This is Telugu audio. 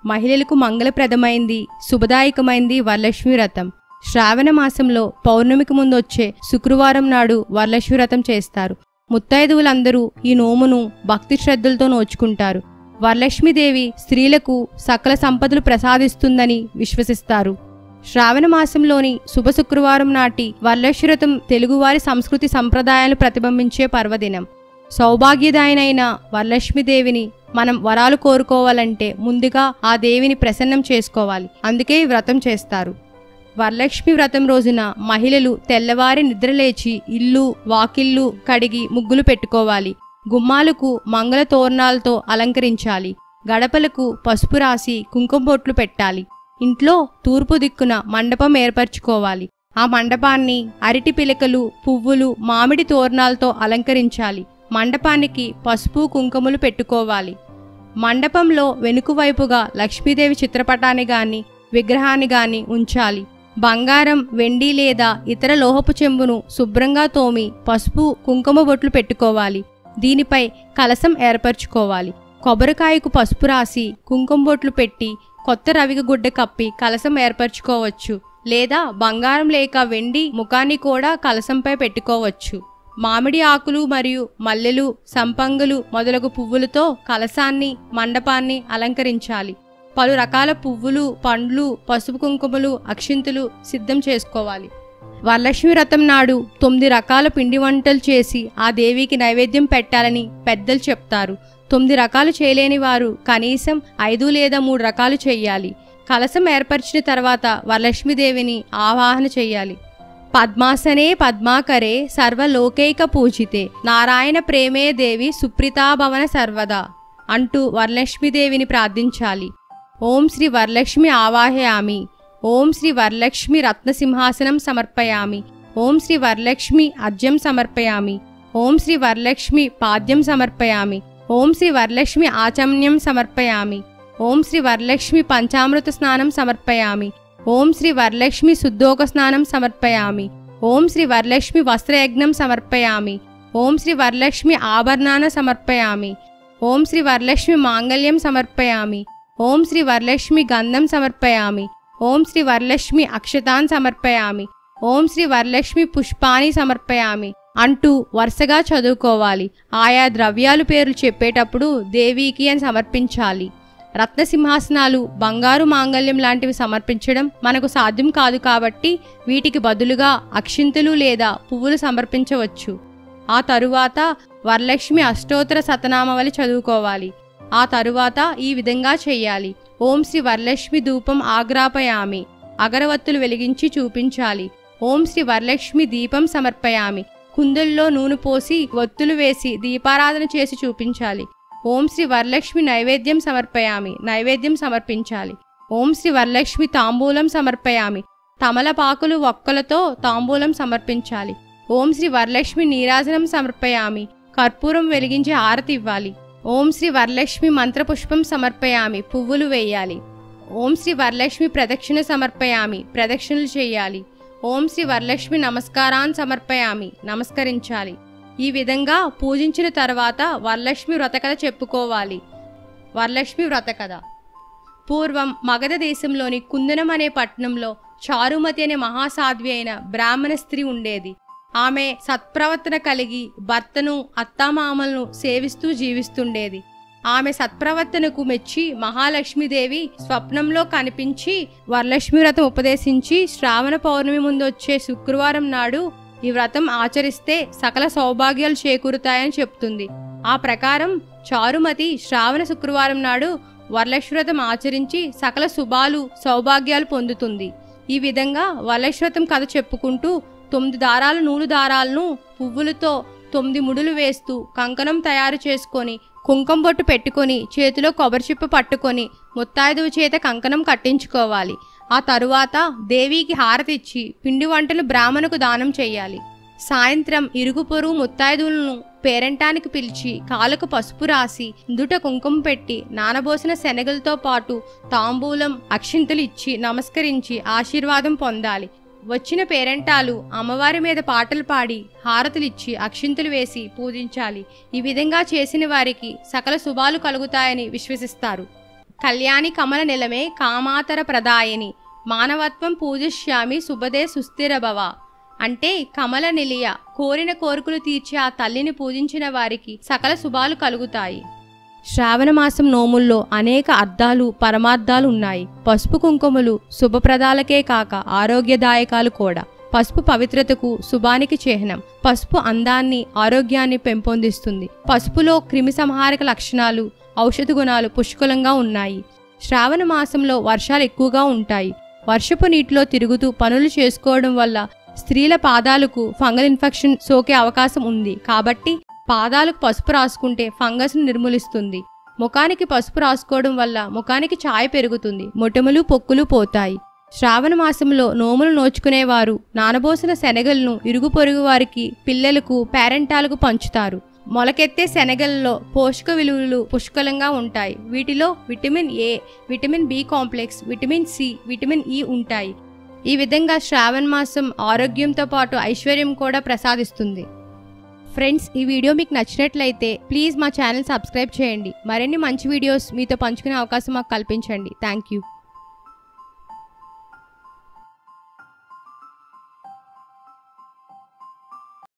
మహిళలకు మంగళప్రదమైంది శుభదాయకమైంది వరలక్ష్మి వ్రతం శ్రావణ మాసంలో పౌర్ణమికి ముందు వచ్చే శుక్రవారం నాడు వరలక్ష్మి వ్రతం చేస్తారు ముత్తైదువులందరూ ఈ నోమును భక్తి శ్రద్ధలతో నోచుకుంటారు వరలక్ష్మీదేవి స్త్రీలకు సకల సంపదలు ప్రసాదిస్తుందని విశ్వసిస్తారు శ్రావణ మాసంలోని శుభ శుక్రవారం నాటి వరలక్ష్మి వ్రతం తెలుగువారి సంస్కృతి సంప్రదాయాలు ప్రతిబింబించే పర్వదినం సౌభాగ్యదాయనైన వరలక్ష్మీదేవిని మనం వరాలు కోరుకోవాలంటే ముందుగా ఆ దేవిని ప్రసన్నం చేసుకోవాలి అందుకే ఈ వ్రతం చేస్తారు వరలక్ష్మి వ్రతం రోజున మహిళలు తెల్లవారి నిద్రలేచి ఇల్లు వాకిళ్ళు కడిగి ముగ్గులు పెట్టుకోవాలి గుమ్మాలకు మంగళ తోరణాలతో అలంకరించాలి గడపలకు పసుపు రాసి కుంకుమ బొట్లు పెట్టాలి ఇంట్లో తూర్పు దిక్కున మండపం ఏర్పరచుకోవాలి ఆ మండపాన్ని అరటి పిలకలు పువ్వులు మామిడి తోరణాలతో అలంకరించాలి మండపానికి పసుపు కుంకుమలు పెట్టుకోవాలి మండపంలో వెనుకవైపుగా లక్ష్మీదేవి చిత్రపటాన్ని గాని విగ్రహాన్ని గాని ఉంచాలి బంగారం వెండి లేదా ఇతర లోహపు చెంబును శుభ్రంగా తోమి పసుపు కుంకుమ బొట్లు పెట్టుకోవాలి దీనిపై కలసం ఏర్పరచుకోవాలి కొబ్బరికాయకు పసుపు రాసి కుంకుమ బొట్లు పెట్టి కొత్త రవిక గుడ్డ కప్పి కలసం ఏర్పరచుకోవచ్చు లేదా బంగారం లేక వెండి ముఖాన్ని కూడా కలసంపై పెట్టుకోవచ్చు మామిడి ఆకులు మరియు మల్లెలు సంపంగులు మొదలగు పువ్వులతో కలసాన్ని మండపాన్ని అలంకరించాలి పలు రకాల పువ్వులు పండ్లు పసుపు కుంకుమలు అక్షింతలు సిద్ధం చేసుకోవాలి వరలక్ష్మి వ్రతం నాడు తొమ్మిది రకాల పిండి వంటలు చేసి ఆ దేవికి నైవేద్యం పెట్టాలని పెద్దలు చెప్తారు తొమ్మిది రకాలు చేయలేని వారు కనీసం ఐదు లేదా మూడు రకాలు చేయాలి కలసం ఏర్పరిచిన తర్వాత వరలక్ష్మీదేవిని ఆవాహన చేయాలి పద్మాసనే పద్మాకరే సర్వలోకైక పూజితే నారాయణ ప్రేమే దేవి సుప్రీతాభవన సర్వదా అంటూ వరలక్ష్మీదేవిని ప్రార్థించాలి ఓం శ్రీ వరలక్ష్మి ఆవాహయామి ఓం శ్రీ వరలక్ష్మి రత్నసింహాసనం సమర్పయామి ఓం శ్రీ వరలక్ష్మి అర్జం సమర్పయామి ఓం శ్రీ వరలక్ష్మి పాద్యం సమర్పయామి ఓం శ్రీ వరలక్ష్మి ఆచమ్యం సమర్పయామి ఓం శ్రీ వరలక్ష్మి పంచామృత స్నానం సమర్పయామి ఓం శ్రీ వరలక్ష్మి శుద్ధోక స్నానం సమర్పయామి ఓం శ్రీ వరలక్ష్మి వస్త్రయజ్ఞం సమర్పయామి ఓం శ్రీ వరలక్ష్మి ఆభరణాన సమర్పయామి ఓం శ్రీ వరలక్ష్మి మాంగళ్యం సమర్పయామి ఓం శ్రీ వరలక్ష్మి గంధం సమర్పయామి ఓం శ్రీ వరలక్ష్మి అక్షతాన్ సమర్పయామి ఓం శ్రీ వరలక్ష్మి పుష్పాని సమర్పయామి అంటూ వరుసగా చదువుకోవాలి ఆయా ద్రవ్యాలు పేర్లు చెప్పేటప్పుడు దేవికి అని సమర్పించాలి రత్న సింహాసనాలు బంగారు మాంగళ్యం లాంటివి సమర్పించడం మనకు సాధ్యం కాదు కాబట్టి వీటికి బదులుగా అక్షింతలు లేదా పువ్వులు సమర్పించవచ్చు ఆ తరువాత వరలక్ష్మి అష్టోత్తర శతనామవలి చదువుకోవాలి ఆ తరువాత ఈ విధంగా చెయ్యాలి ఓం శ్రీ వరలక్ష్మి ధూపం ఆగ్రాపయామి అగరవత్తులు వెలిగించి చూపించాలి ఓం శ్రీ వరలక్ష్మి దీపం సమర్పయామి కుందుల్లో నూనె పోసి ఒత్తులు వేసి దీపారాధన చేసి చూపించాలి ఓం శ్రీ వరలక్ష్మి నైవేద్యం సమర్పయామి నైవేద్యం సమర్పించాలి ఓం శ్రీ వరలక్ష్మి తాంబూలం సమర్పయామి తమలపాకులు ఒక్కలతో తాంబూలం సమర్పించాలి ఓం శ్రీ వరలక్ష్మి నీరాజనం సమర్పయామి కర్పూరం వెలిగించి హారతి ఇవ్వాలి ఓం శ్రీ వరలక్ష్మి మంత్రపుష్పం సమర్పయామి పువ్వులు వేయాలి ఓం శ్రీ వరలక్ష్మి ప్రదక్షిణ సమర్పయామి ప్రదక్షిణలు చేయాలి ఓం శ్రీ వరలక్ష్మి నమస్కారాన్ సమర్పయామి నమస్కరించాలి ఈ విధంగా పూజించిన తర్వాత వరలక్ష్మి వ్రతకథ చెప్పుకోవాలి వరలక్ష్మి వ్రతకథ పూర్వం మగధ దేశంలోని కుందనం అనే పట్టణంలో చారుమతి అనే మహాసాధ్వి అయిన బ్రాహ్మణ స్త్రీ ఉండేది ఆమె సత్ప్రవర్తన కలిగి భర్తను అత్తామామలను సేవిస్తూ జీవిస్తుండేది ఆమె సత్ప్రవర్తనకు మెచ్చి మహాలక్ష్మీదేవి స్వప్నంలో కనిపించి వరలక్ష్మి వ్రతం ఉపదేశించి శ్రావణ పౌర్ణమి ముందు వచ్చే శుక్రవారం నాడు ఈ వ్రతం ఆచరిస్తే సకల సౌభాగ్యాలు చేకూరుతాయని చెప్తుంది ఆ ప్రకారం చారుమతి శ్రావణ శుక్రవారం నాడు వరలక్ష్మి వ్రతం ఆచరించి సకల శుభాలు సౌభాగ్యాలు పొందుతుంది ఈ విధంగా వరలక్ష్మి వ్రతం కథ చెప్పుకుంటూ తొమ్మిది దారాల నూలు దారాలను పువ్వులతో తొమ్మిది ముడులు వేస్తూ కంకణం తయారు చేసుకొని కుంకుమ బొట్టు పెట్టుకొని చేతిలో కొబ్బరి చిప్ప పట్టుకొని ముత్తాయిదువు చేత కంకణం కట్టించుకోవాలి ఆ తరువాత దేవికి హారతిచ్చి పిండి వంటలు బ్రాహ్మణుకు దానం చేయాలి సాయంత్రం ఇరుగు పొరుగు ముత్తాయిదులను పేరంటానికి పిలిచి కాలుకు పసుపు రాసి దుట కుంకుమ పెట్టి నానబోసిన శనగలతో పాటు తాంబూలం అక్షింతలు ఇచ్చి నమస్కరించి ఆశీర్వాదం పొందాలి వచ్చిన పేరెంటాలు అమ్మవారి మీద పాటలు పాడి హారతులిచ్చి అక్షింతలు వేసి పూజించాలి ఈ విధంగా చేసిన వారికి సకల శుభాలు కలుగుతాయని విశ్వసిస్తారు కళ్యాణి కమల నిలమే కామాతర ప్రదాయని మానవత్వం పూజిష్యామి శుభదే సుస్థిర భవ అంటే కమల నిలియ కోరిన కోరికలు తీర్చే ఆ తల్లిని పూజించిన వారికి సకల శుభాలు కలుగుతాయి శ్రావణ మాసం నోముల్లో అనేక అర్థాలు పరమార్థాలు ఉన్నాయి పసుపు కుంకుమలు శుభప్రదాలకే కాక ఆరోగ్యదాయకాలు కూడా పసుపు పవిత్రతకు శుభానికి చిహ్నం పసుపు అందాన్ని ఆరోగ్యాన్ని పెంపొందిస్తుంది పసుపులో క్రిమి సంహారక లక్షణాలు ఔషధ గుణాలు పుష్కలంగా ఉన్నాయి శ్రావణ మాసంలో వర్షాలు ఎక్కువగా ఉంటాయి వర్షపు నీటిలో తిరుగుతూ పనులు చేసుకోవడం వల్ల స్త్రీల పాదాలకు ఫంగల్ ఇన్ఫెక్షన్ సోకే అవకాశం ఉంది కాబట్టి పాదాలకు పసుపు రాసుకుంటే ఫంగస్ను నిర్మూలిస్తుంది ముఖానికి పసుపు రాసుకోవడం వల్ల ముఖానికి ఛాయ పెరుగుతుంది మొటిమలు పొక్కులు పోతాయి శ్రావణ మాసంలో నోములు నోచుకునేవారు నానబోసిన శనగలను ఇరుగు పొరుగు వారికి పిల్లలకు పేరెంటాలకు పంచుతారు మొలకెత్తే శనగలలో పోషక విలువలు పుష్కలంగా ఉంటాయి వీటిలో vitamin A vitamin B complex vitamin C vitamin E ఉంటాయి ఈ విధంగా శ్రావణ మాసం ఆరోగ్యంతో పాటు ఐశ్వర్యం కూడా ప్రసాదిస్తుంది ఫ్రెండ్స్ ఈ వీడియో మీకు నచ్చినట్లయితే ప్లీజ్ మా ఛానల్ సబ్స్క్రైబ్ చేయండి మరిన్ని మంచి వీడియోస్ మీతో పంచుకునే అవకాశం మాకు కల్పించండి థ్యాంక్ యూ